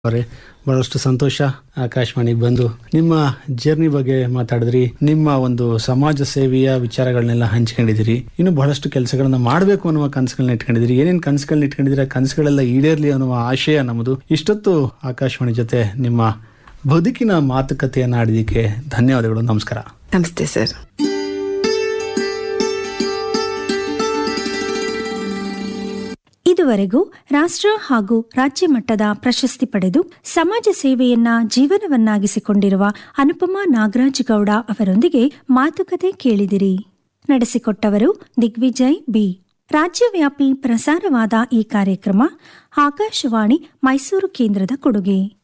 ಅವರೇ ಬಹಳಷ್ಟು ಸಂತೋಷ ಆಕಾಶವಾಣಿಗೆ ಬಂದು ನಿಮ್ಮ ಜರ್ನಿ ಬಗ್ಗೆ ಮಾತಾಡಿದ್ರಿ ನಿಮ್ಮ ಒಂದು ಸಮಾಜ ಸೇವೆಯ ವಿಚಾರಗಳನ್ನೆಲ್ಲ ಹಂಚ್ಕೊಂಡಿದ್ದೀರಿ ಇನ್ನು ಬಹಳಷ್ಟು ಕೆಲಸಗಳನ್ನ ಮಾಡಬೇಕು ಅನ್ನುವ ಕನಸುಗಳನ್ನ ಇಟ್ಕೊಂಡಿದ್ದೀರಿ ಏನೇನ್ ಕನಸುಗಳನ್ನ ಇಟ್ಕೊಂಡಿದ್ದೀರಾ ಕನಸುಗಳೆಲ್ಲ ಈಡೇರ್ಲಿ ಅನ್ನುವ ಆಶಯ ನಮ್ಮದು ಇಷ್ಟೊತ್ತು ಆಕಾಶವಾಣಿ ಜೊತೆ ನಿಮ್ಮ ಬದುಕಿನ ಮಾತುಕತೆಯನ್ನ ಆಡಿದಕ್ಕೆ ಧನ್ಯವಾದಗಳು ನಮಸ್ಕಾರ ನಮಸ್ತೆ ಸರ್ ಇದುವರೆಗೂ ರಾಷ್ಟ್ರ ಹಾಗೂ ರಾಜ್ಯ ಮಟ್ಟದ ಪ್ರಶಸ್ತಿ ಪಡೆದು ಸಮಾಜ ಸೇವೆಯನ್ನ ಜೀವನವನ್ನಾಗಿಸಿಕೊಂಡಿರುವ ಅನುಪಮಾ ನಾಗರಾಜ್ ಗೌಡ ಅವರೊಂದಿಗೆ ಮಾತುಕತೆ ಕೇಳಿದಿರಿ ನಡೆಸಿಕೊಟ್ಟವರು ದಿಗ್ವಿಜಯ್ ಬಿ ರಾಜ್ಯವ್ಯಾಪಿ ಪ್ರಸಾರವಾದ ಈ ಕಾರ್ಯಕ್ರಮ ಆಕಾಶವಾಣಿ ಮೈಸೂರು ಕೇಂದ್ರದ ಕೊಡುಗೆ